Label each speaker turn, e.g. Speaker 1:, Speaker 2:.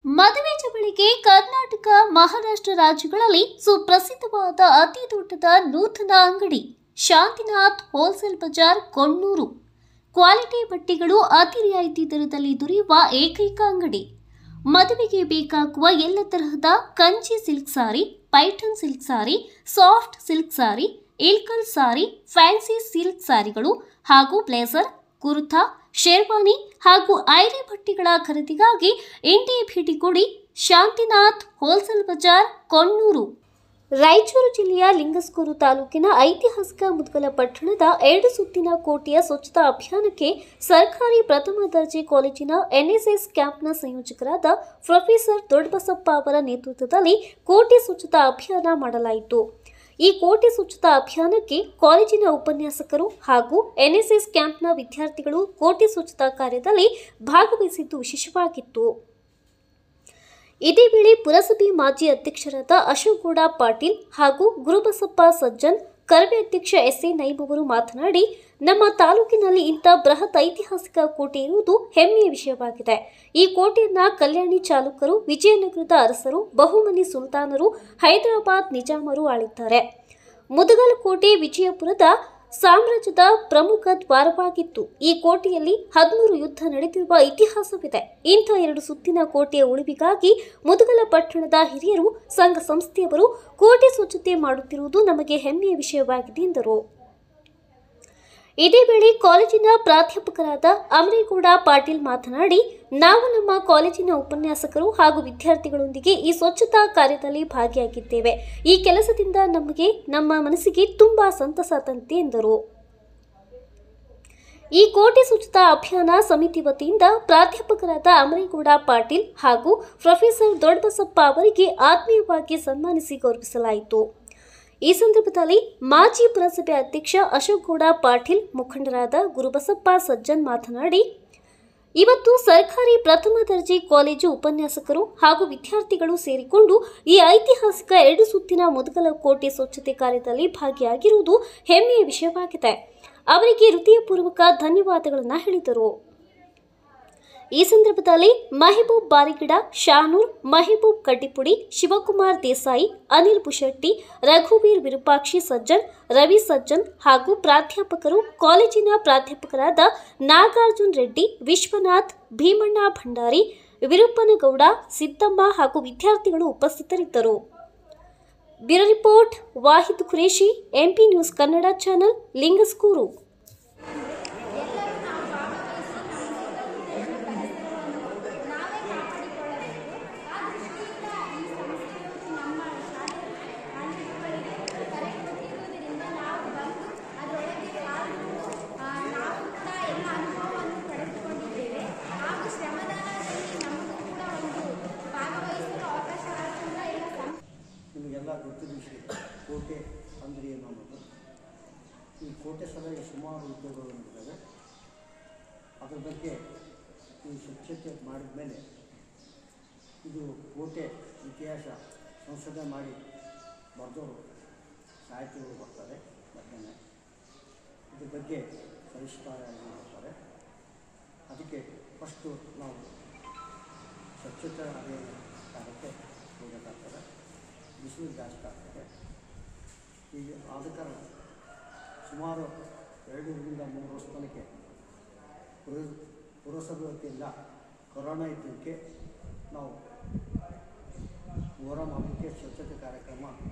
Speaker 1: ಮದುವೆ ಚವಳಿಗೆ ಕರ್ನಾಟಕ ಮಹಾರಾಷ್ಟ್ರ ರಾಜ್ಯಗಳಲ್ಲಿ ಸುಪ್ರಸಿದ್ಧವಾದ ಅತಿ ದೊಡ್ಡದ ನೂತನ ಅಂಗಡಿ ಶಾಂತಿನಾಥ್ ಹೋಲ್ಸೇಲ್ ಬಜಾರ್ ಕೊಣ್ಣೂರು ಕ್ವಾಲಿಟಿ ಬಟ್ಟೆಗಳು ಅತಿ ರಿಯಾಯಿತಿ ದರದಲ್ಲಿ ದೊರೆಯುವ ಏಕೈಕ ಅಂಗಡಿ ಮದುವೆಗೆ ಬೇಕಾಗುವ ಎಲ್ಲ ತರಹದ Kanchi silk sari Paithan silk sari soft silk sari Ilkal sari fancy silk ಸಾರಿಗಳು ಹಾಗೂ ಬ್ಲೇಸರ್ ಕುರ್ತಾ ಶೇರ್ವಾನಿ ಹಾಗೂ ಐರಿ ಬಟ್ಟೆಗಳ ಖರೀದಿಗಾಗಿ ಇಂಡಿ ಭೇಟಿ ಕೊಡಿ ಶಾಂತಿನಾಥ್ ಹೋಲ್ಸೇಲ್ ಬಜಾರ್ ಕೊಣ್ಣೂರು ರಾಯಚೂರು ಜಿಲ್ಲೆಯ ಲಿಂಗಸ್ಕೂರು ತಾಲೂಕಿನ ಐತಿಹಾಸಿಕ ಮುದ್ಗಲ ಪಟ್ಟಣದ ಎರಡು ಸುತ್ತಿನ ಕೋಟೆಯ ಸ್ವಚ್ಛತಾ ಅಭಿಯಾನಕ್ಕೆ ಸರ್ಕಾರಿ ಪ್ರಥಮ ದರ್ಜೆ ಕಾಲೇಜಿನ ಎನ್ಎಸ್ಎಸ್ ಕ್ಯಾಂಪ್ನ ಸಂಯೋಜಕರಾದ ಪ್ರೊಫೆಸರ್ ದೊಡ್ಡಬಸಪ್ಪ ಅವರ ನೇತೃತ್ವದಲ್ಲಿ ಕೋಟೆ ಸ್ವಚ್ಛತಾ ಅಭಿಯಾನ ಮಾಡಲಾಯಿತು ಈ ಕೋಟೆ ಸ್ವಚ್ಛತಾ ಅಭಿಯಾನಕ್ಕೆ ಕಾಲೇಜಿನ ಉಪನ್ಯಾಸಕರು ಹಾಗೂ ಎನ್ಎಸ್ಎಸ್ ಕ್ಯಾಂಪ್ನ ವಿದ್ಯಾರ್ಥಿಗಳು ಕೋಟೆ ಸ್ವಚ್ಛತಾ ಕಾರ್ಯದಲ್ಲಿ ಭಾಗವಹಿಸಿದ್ದು ವಿಶೇಷವಾಗಿತ್ತು ಇದೇ ವೇಳೆ ಪುರಸಭೆ ಮಾಜಿ ಅಧ್ಯಕ್ಷರಾದ ಅಶೋಕ್ ಗೌಡ ಪಾಟೀಲ್ ಹಾಗೂ ಗುರುಬಸಪ್ಪ ಸಜ್ಜನ್ ಕರವೇ ಅಧ್ಯಕ್ಷ ಎಸ್ ಎ ನೈಬ್ ಅವರು ಮಾತನಾಡಿ ನಮ್ಮ ತಾಲೂಕಿನಲ್ಲಿ ಇಂಥ ಬೃಹತ್ ಐತಿಹಾಸಿಕ ಕೋಟೆ ಇರುವುದು ಹೆಮ್ಮೆಯ ವಿಷಯವಾಗಿದೆ ಈ ಕೋಟೆಯನ್ನ ಕಲ್ಯಾಣಿ ಚಾಲುಕ್ಯರು ವಿಜಯನಗರದ ಅರಸರು ಬಹುಮನಿ ಸುಲ್ತಾನರು ಹೈದರಾಬಾದ್ ನಿಜಾಮರು ಆಳಿದ್ದಾರೆ ಮುದಗಲ್ ಕೋಟೆ ವಿಜಯಪುರದ ಸಾಮ್ರಾಜ್ಯದ ಪ್ರಮುಖ ದ್ವಾರವಾಗಿತ್ತು ಈ ಕೋಟೆಯಲ್ಲಿ ಹದಿಮೂರು ಯುದ್ಧ ನಡೆದಿರುವ ಇತಿಹಾಸವಿದೆ ಇಂಥ ಎರಡು ಸುತ್ತಿನ ಕೋಟೆಯ ಉಳಿವಿಗಾಗಿ ಮುದಗಲ ಪಟ್ಟಣದ ಹಿರಿಯರು ಸಂಘ ಸಂಸ್ಥೆಯವರು ಕೋಟೆ ಸ್ವಚ್ಛತೆ ಮಾಡುತ್ತಿರುವುದು ನಮಗೆ ಹೆಮ್ಮೆಯ ವಿಷಯವಾಗಿದೆ ಎಂದರು ಇದೇ ವೇಳೆ ಕಾಲೇಜಿನ ಪ್ರಾಧ್ಯಾಪಕರಾದ ಅಮರೇಗೌಡ ಪಾಟೀಲ್ ಮಾತನಾಡಿ ನಾವು ನಮ್ಮ ಕಾಲೇಜಿನ ಉಪನ್ಯಾಸಕರು ಹಾಗೂ ವಿದ್ಯಾರ್ಥಿಗಳೊಂದಿಗೆ ಈ ಸ್ವಚ್ಛತಾ ಕಾರ್ಯದಲ್ಲಿ ಭಾಗಿಯಾಗಿದ್ದೇವೆ ಈ ಕೆಲಸದಿಂದ ನಮಗೆ ನಮ್ಮ ಮನಸ್ಸಿಗೆ ತುಂಬಾ ಸಂತಸ ತಂತೆ ಎಂದರು ಈ ಕೋಟೆ ಸ್ವಚ್ಛತಾ ಅಭಿಯಾನ ಸಮಿತಿ ವತಿಯಿಂದ ಪ್ರಾಧ್ಯಾಪಕರಾದ ಅಮರೇಗೌಡ ಪಾಟೀಲ್ ಹಾಗೂ ಪ್ರೊಫೆಸರ್ ದೊಡ್ಡಬಸಪ್ಪ ಅವರಿಗೆ ಆತ್ಮೀಯವಾಗಿ ಸನ್ಮಾನಿಸಿ ಗೌರವಿಸಲಾಯಿತು ಈ ಸಂದರ್ಭದಲ್ಲಿ ಮಾಜಿ ಪುರಸಭೆ ಅಧ್ಯಕ್ಷ ಅಶೋಕ್ ಗೌಡ ಪಾಟೀಲ್ ಮುಖಂಡರಾದ ಗುರುಬಸಪ್ಪ ಸಜ್ಜನ್ ಮಾತನಾಡಿ ಇವತ್ತು ಸರ್ಕಾರಿ ಪ್ರಥಮ ದರ್ಜೆ ಕಾಲೇಜು ಉಪನ್ಯಾಸಕರು ಹಾಗೂ ವಿದ್ಯಾರ್ಥಿಗಳು ಸೇರಿಕೊಂಡು ಈ ಐತಿಹಾಸಿಕ ಎರಡು ಸುತ್ತಿನ ಮುದಗಲ ಕೋಟೆ ಸ್ವಚ್ಛತೆ ಕಾರ್ಯದಲ್ಲಿ ಭಾಗಿಯಾಗಿರುವುದು ಹೆಮ್ಮೆಯ ವಿಷಯವಾಗಿದೆ ಅವರಿಗೆ ಹೃದಯಪೂರ್ವಕ ಧನ್ಯವಾದಗಳನ್ನು ಹೇಳಿದರು ಈ ಸಂದರ್ಭದಲ್ಲಿ ಮೆಹಬೂಬ್ ಬಾರಿಗಿಡ ಶಾನೂರ್ ಮೆಹಬೂಬ್ ಕಡ್ಡಿಪುಡಿ ಶಿವಕುಮಾರ್ ದೇಸಾಯಿ ಅನಿಲ್ ಬುಶೆಟ್ಟಿ ರಘುವೀರ್ ವಿರೂಪಾಕ್ಷಿ ಸಜ್ಜನ್ ರವಿ ಸಜ್ಜನ್ ಹಾಗೂ ಪ್ರಾಧ್ಯಾಪಕರು ಕಾಲೇಜಿನ ಪ್ರಾಧ್ಯಾಪಕರಾದ ನಾಗಾರ್ಜುನ್ ರೆಡ್ಡಿ ವಿಶ್ವನಾಥ್ ಭೀಮಣ್ಣ ಭಂಡಾರಿ ವಿರೂಪನಗೌಡ ಸಿದ್ದಮ್ಮ ಹಾಗೂ ವಿದ್ಯಾರ್ಥಿಗಳು ಉಪಸ್ಥಿತರಿದ್ದರು bureau report Wahid Qureshi MP news Kannada channel Lingsugur
Speaker 2: ನಾವು ಕೂಡ ಎಲ್ಲ ಅನುಭವವನ್ನು ಪಡೆದುಕೊಂಡಿದ್ದೇವೆ ಹಾಗೂ ಶ್ರಮದಾನದಲ್ಲಿ ನಮಗೂ ಕೂಡ ಒಂದು ಭಾಗವಹಿಸಲು ಅವಕಾಶ ಆಗುತ್ತಿಲ್ಲ ಎಲ್ಲ ಸಂ-
Speaker 3: ನಿಮಗೆಲ್ಲ ಗೊತ್ತಿದ್ದ ವಿಷಯ ಕೋಟೆ ಅಂದರೆ ಏನು ಅನ್ನೋದು ಈ ಕೋಟೆ ಸಲಹೆ ಸುಮಾರು ಉದ್ಯೋಗಗಳು ನಡೆದಿದ್ದಾವೆ ಅದ್ರ ಬಗ್ಗೆ ಈ ಸ್ವಚ್ಛತೆ ಮಾಡಿದ ಮೇಲೆ ಇದು ಕೋಟೆ ಇತಿಹಾಸ ಸಂಶೋಧನೆ ಮಾಡಿ ಬರೆದವರು ಸಾಹಿತಿಗಳು ಬರ್ತಾರೆ ಬರ್ತಾನೆ ಇದ್ರ ಬಗ್ಗೆ ಪರಿಷ್ಕಾರ ಮಾಡ್ತಾರೆ ಅದಕ್ಕೆ ಫಸ್ಟು ನಾವು ಸ್ವಚ್ಛತೆ ಅಭಿಯಾನ ಕಾರ್ಯಕ್ಕೆ ಹೋಗಬೇಕಾಗ್ತದೆ ಬಿಸಿಲು ಜಾಸ್ತಿ ಆಗ್ತದೆ ಈಗ ಆದ ಕಾರಣ ಸುಮಾರು ಎರಡರಿಂದ ಮೂರು ವರ್ಷ ತನಕ ಪುರ ಪುರಸಭೆ ವತಿಯಿಂದ ಕೊರೋನಾ ಇದ್ದಕ್ಕೆ ನಾವು ಮೊಹರಂ ಹಬ್ಬಕ್ಕೆ ಸ್ವಚ್ಛತೆ ಕಾರ್ಯಕ್ರಮ